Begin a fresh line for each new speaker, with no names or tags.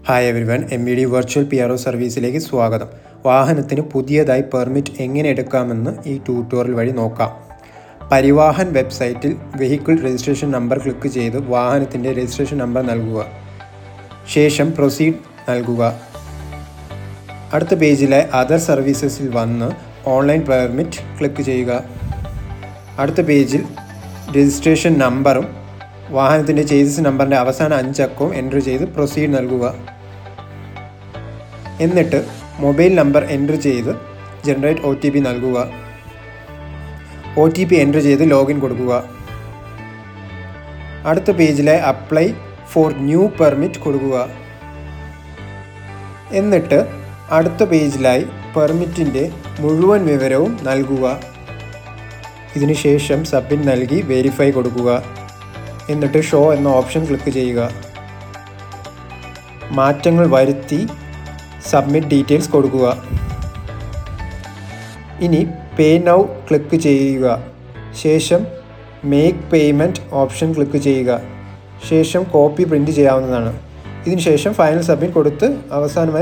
hi everyone M B D virtual P R O സർവീസിലേക്ക് സ്വാഗതം വാഹനത്തിന് പുതിയതായി പെർമിറ്റ് എങ്ങനെ എടുക്കാമെന്ന് ഈ ട്യൂട്ടോറിയൽ വഴി നോക്കാം പരിവാഹൻ വെബ്സൈറ്റിൽ വെഹിക്കിൾ രജിസ്ട്രേഷൻ നമ്പർ ക്ലിക്ക് ചെയ്ത് വാഹനത്തിൻ്റെ രജിസ്ട്രേഷൻ നമ്പർ നൽകുക ശേഷം പ്രൊസീഡ് നൽകുക അടുത്ത പേജിലെ അതർ സർവീസസിൽ വന്ന് ഓൺലൈൻ പെർമിറ്റ് ക്ലിക്ക് ചെയ്യുക അടുത്ത പേജിൽ രജിസ്ട്രേഷൻ നമ്പറും വാഹനത്തിൻ്റെ ചേസിസ് നമ്പറിൻ്റെ അവസാന അഞ്ചക്കവും എൻ്റർ ചെയ്ത് പ്രൊസീഡ് നൽകുക എന്നിട്ട് മൊബൈൽ നമ്പർ എൻ്റർ ചെയ്ത് ജനറേറ്റ് ഒ ടി പി നൽകുക ഒ ടി പി എൻ്റർ ചെയ്ത് ലോഗിൻ കൊടുക്കുക അടുത്ത പേജിലെ അപ്ലൈ ഫോർ ന്യൂ പെർമിറ്റ് കൊടുക്കുക എന്നിട്ട് അടുത്ത പേജിലായി പെർമിറ്റിൻ്റെ മുഴുവൻ വിവരവും നൽകുക ഇതിനുശേഷം സബ്മിറ്റ് നൽകി വെരിഫൈ കൊടുക്കുക എന്നിട്ട് ഷോ എന്ന ഓപ്ഷൻ ക്ലിക്ക് ചെയ്യുക മാറ്റങ്ങൾ വരുത്തി സബ്മിറ്റ് ഡീറ്റെയിൽസ് കൊടുക്കുക ഇനി പേ നൗ ക്ലിക്ക് ചെയ്യുക ശേഷം മേക്ക് പേയ്മെൻറ്റ് ഓപ്ഷൻ ക്ലിക്ക് ചെയ്യുക ശേഷം കോപ്പി പ്രിൻ്റ് ചെയ്യാവുന്നതാണ് ഇതിനുശേഷം ഫൈനൽ സബ്മിറ്റ് കൊടുത്ത് അവസാനമായി